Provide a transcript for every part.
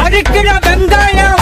நறுக்கிற வெங்காயம்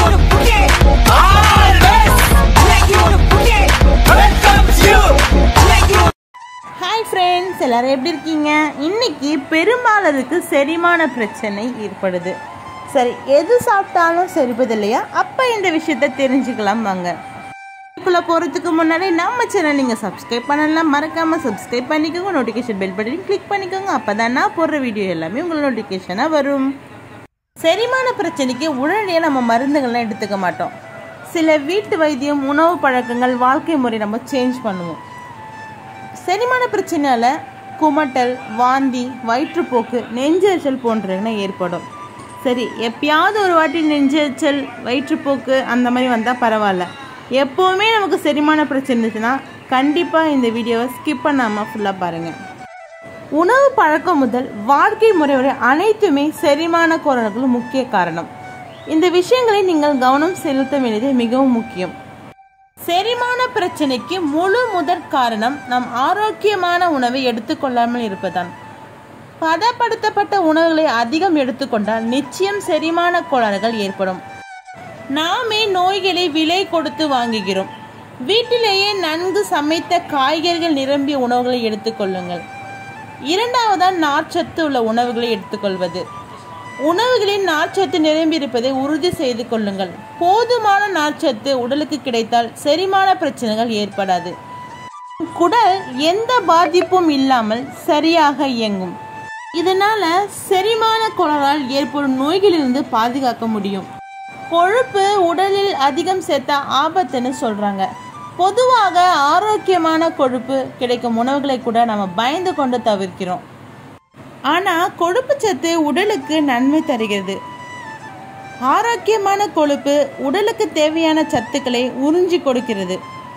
hi friends எல்லாரும் எப்படி இருக்கீங்க இன்னைக்கு பெரும்பாலருக்கு செரிமான பிரச்சனை ஏற்படுது சரி எது சாப்பிட்டாலும் சரிப்பது இல்லையா அப்போ இந்த விஷயத்த தெரிஞ்சுக்கலாம் வாங்க இதுக்குள்ளே போகிறதுக்கு முன்னாடி நம்ம சேனல் நீங்கள் சப்ஸ்கிரைப் பண்ணலாம் மறக்காமல் சப்ஸ்கிரைப் பண்ணிக்கோங்க நோட்டிஃபிகேஷன் பெல் பட்டன் கிளிக் பண்ணிக்கோங்க அப்போ தான் நான் போடுற வீடியோ எல்லாமே உங்களுக்கு நோட்டிஃபிகேஷனாக வரும் செரிமான பிரச்சனைக்கு உடனடியாக நம்ம மருந்துகள்லாம் எடுத்துக்க மாட்டோம் சில வீட்டு வைத்தியம் உணவு பழக்கங்கள் வாழ்க்கை முறை நம்ம சேஞ்ச் பண்ணுவோம் செரிமான பிரச்சனையால் குமட்டல் வாந்தி வயிற்றுப்போக்கு நெஞ்செரிச்சல் போன்றன ஏற்படும் சரி எப்பயாவது ஒரு வாட்டி நெஞ்செரிச்சல் வயிற்றுப்போக்கு அந்த மாதிரி வந்தால் பரவாயில்ல எப்போவுமே நமக்கு செரிமான பிரச்சனை இருந்துச்சுன்னா கண்டிப்பாக இந்த வீடியோவை ஸ்கிப் பண்ணாமல் ஃபுல்லாக பாருங்கள் உணவு பழக்கம் முதல் வாழ்க்கை முறை வரை அனைத்துமே செரிமான கோளாறுகளும் முக்கிய காரணம் இந்த விஷயங்களை நீங்கள் கவனம் செலுத்த வேண்டியது மிகவும் முக்கியம் செரிமான பிரச்சனைக்கு முழு முதற் காரணம் நம் ஆரோக்கியமான உணவை எடுத்துக்கொள்ளாமல் இருப்பதுதான் பதப்படுத்தப்பட்ட உணவுகளை அதிகம் எடுத்துக்கொண்டால் நிச்சயம் செரிமான கோளாறுகள் ஏற்படும் நாமே நோய்களை விலை கொடுத்து வாங்குகிறோம் வீட்டிலேயே நன்கு சமைத்த காய்கறிகள் நிரம்பிய உணவுகளை எடுத்துக்கொள்ளுங்கள் இரண்டாவதான் நார்ச்சத்து உள்ள உணவுகளை எடுத்துக்கொள்வது உணவுகளின் நார்ச்சத்து நிரம்பியிருப்பதை உறுதி செய்து கொள்ளுங்கள் போதுமான நார்ச்சத்து உடலுக்கு கிடைத்தால் செரிமான பிரச்சனைகள் ஏற்படாது குடல் எந்த பாதிப்பும் இல்லாமல் சரியாக இயங்கும் இதனால செரிமான கோளாறால் ஏற்படும் நோய்களிலிருந்து பாதுகாக்க முடியும் கொழுப்பு உடலில் அதிகம் சேர்த்தா ஆபத்துன்னு சொல்றாங்க பொதுவாக ஆரோக்கியமான கொழுப்பு கிடைக்கும் உணவுகளை கூட நம்ம பயந்து கொண்டு தவிர்க்கிறோம் ஆனால் கொழுப்பு சத்து உடலுக்கு நன்மை தருகிறது ஆரோக்கியமான கொழுப்பு உடலுக்கு தேவையான சத்துக்களை உறிஞ்சி கொடுக்கிறது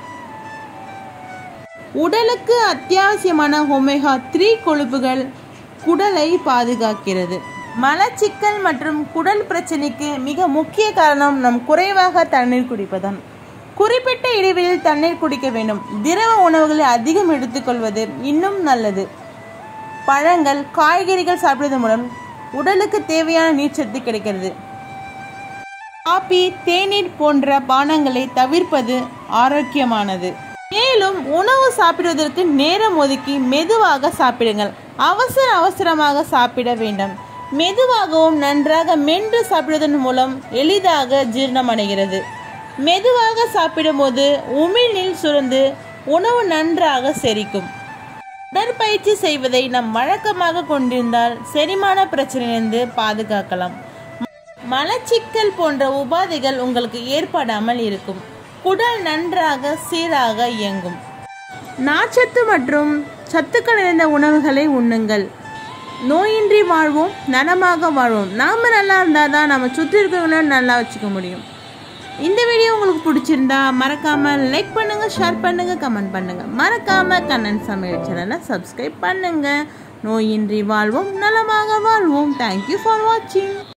உடலுக்கு அத்தியாவசியமான ஒமேகா த்ரீ கொழுப்புகள் குடலை பாதுகாக்கிறது மலச்சிக்கல் மற்றும் குடல் பிரச்சனைக்கு மிக முக்கிய காரணம் நம் குறைவாக தண்ணீர் குடிப்பதுதான் குறிப்பிட்ட இடைவெளியில் தண்ணீர் குடிக்க வேண்டும் திரவ உணவுகளை அதிகம் எடுத்துக்கொள்வது இன்னும் நல்லது பழங்கள் காய்கறிகள் சாப்பிடுவதன் மூலம் உடலுக்கு தேவையான நீர்ச்சத்து கிடைக்கிறது காபி தேநீர் போன்ற பானங்களை தவிர்ப்பது ஆரோக்கியமானது மேலும் உணவு சாப்பிடுவதற்கு நேரம் ஒதுக்கி மெதுவாக சாப்பிடுங்கள் அவசர அவசரமாக சாப்பிட வேண்டாம் மெதுவாகவும் நன்றாக மென்று சாப்பிடுவதன் மூலம் எளிதாக ஜீரணமடைகிறது மெதுவாக சாப்பிடும்போது உமிழ்நீர் சுரந்து உணவு நன்றாக செரிக்கும் உடற்பயிற்சி செய்வதை நம் வழக்கமாக கொண்டிருந்தால் செரிமான பிரச்சனையிலிருந்து பாதுகாக்கலாம் மலச்சிக்கல் போன்ற உபாதைகள் உங்களுக்கு ஏற்படாமல் இருக்கும் குடல் நன்றாக சீராக இயங்கும் நார்ச்சத்து மற்றும் சத்துக்கள் நிறைந்த உணவுகளை உண்ணுங்கள் நோயின்றி வாழ்வோம் நலமாக வாழ்வோம் நாம் நல்லா இருந்தால் தான் நம்ம சுற்றி இருக்கிறவங்களும் நல்லா வச்சுக்க முடியும் இந்த வீடியோ உங்களுக்கு பிடிச்சிருந்தா மறக்காம லைக் பண்ணுங்க ஷேர் பண்ணுங்க கமெண்ட் பண்ணுங்க மறக்காம கண்ணன் சமையல் சேனலை சப்ஸ்கிரைப் பண்ணுங்க நோயின்றி வாழ்வோம் நலமாக வாழ்வோம் தேங்க்யூ ஃபார் வாட்சிங்